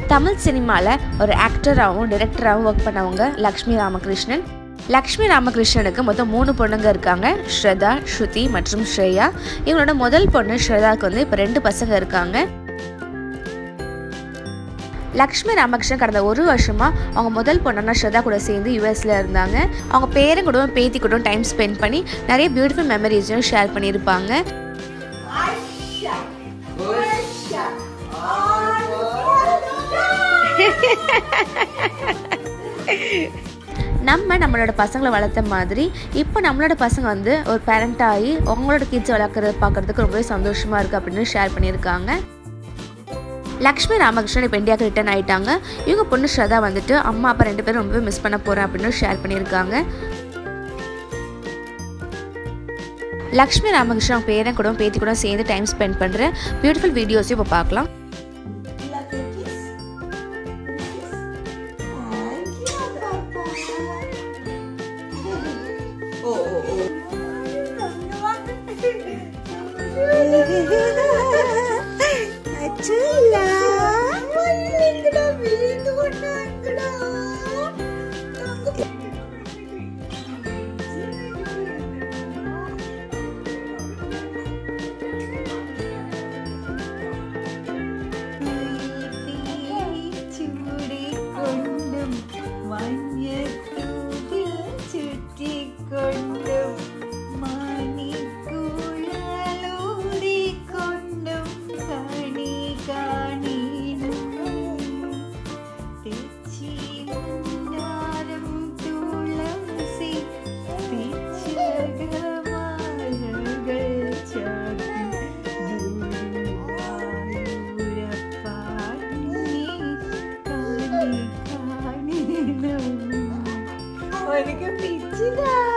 தமிழ் சினிமாவில் ஒரு ஆக்டராகவும் டிரெக்டராகவும் ஒர்க் பண்ணவங்க லக்ஷ்மி ராமகிருஷ்ணன் லக்ஷ்மி ராமகிருஷ்ணனுக்கு மொத்தம் மூணு பொண்ணுங்க இருக்காங்க ஸ்ரதா ஸ்ருதி மற்றும் ஸ்ரேயா இவங்களோட முதல் பொண்ணு ஸ்ரதாவுக்கு வந்து இப்போ ரெண்டு பசங்க இருக்காங்க லக்ஷ்மி ராமகிருஷ்ணன் கடந்த ஒரு வருஷமாக அவங்க முதல் பொண்ணான ஸ்ரதா கூட சேர்ந்து யூஎஸில் இருந்தாங்க அவங்க பேரன் கூடவும் பேத்தி கூடவும் டைம் ஸ்பெண்ட் பண்ணி நிறைய பியூட்டிஃபுல் மெமரிஸையும் ஷேர் பண்ணியிருப்பாங்க நம்ம நம்மளோட பசங்களை வளர்த்த மாதிரி இப்போ நம்மளோட பசங்க வந்து ஒரு பேரண்ட் ஆகி அவங்களோட கிட்ஸ் வளர்க்குறது பார்க்குறதுக்கு ரொம்பவே சந்தோஷமாக இருக்குது அப்படின்னு ஷேர் பண்ணியிருக்காங்க லக்ஷ்மி ராமகிருஷ்ணன் இப்போ இந்தியாவுக்கு ரிட்டர்ன் ஆயிட்டாங்க இவங்க பொண்ணு ஸ்ரதா வந்துட்டு அம்மா அப்பா ரெண்டு பேரும் ரொம்பவே மிஸ் பண்ண போகிறேன் அப்படின்னு ஷேர் பண்ணியிருக்காங்க லக்ஷ்மி ராமகிருஷ்ணன் அவங்க பேரன் கூட பேத்தி கூட சேர்ந்து டைம் ஸ்பெண்ட் பண்ணுற பியூட்டிஃபுல் வீடியோஸையும் இப்போ பார்க்கலாம் Like a kiss? Kiss? Thank you, Papa. Oh, oh, oh. അച്ഛല്ല ഇല്ലടാ വീണ്ടും കൊണ്ടാക്കടാ ചൂടിക്കൊണ്ടും മഞ്ഞത്തൂതിൽ ചുറ്റിക്കൊണ്ടും മണിക്കുഴലൂതിക്കൊണ്ടും കണി കാണീനും തെച്ചി മുന്നാരം തുളസി പിച്ചകമാലകൾ ചാത്തി എനിക്ക് പിച്ചില്ല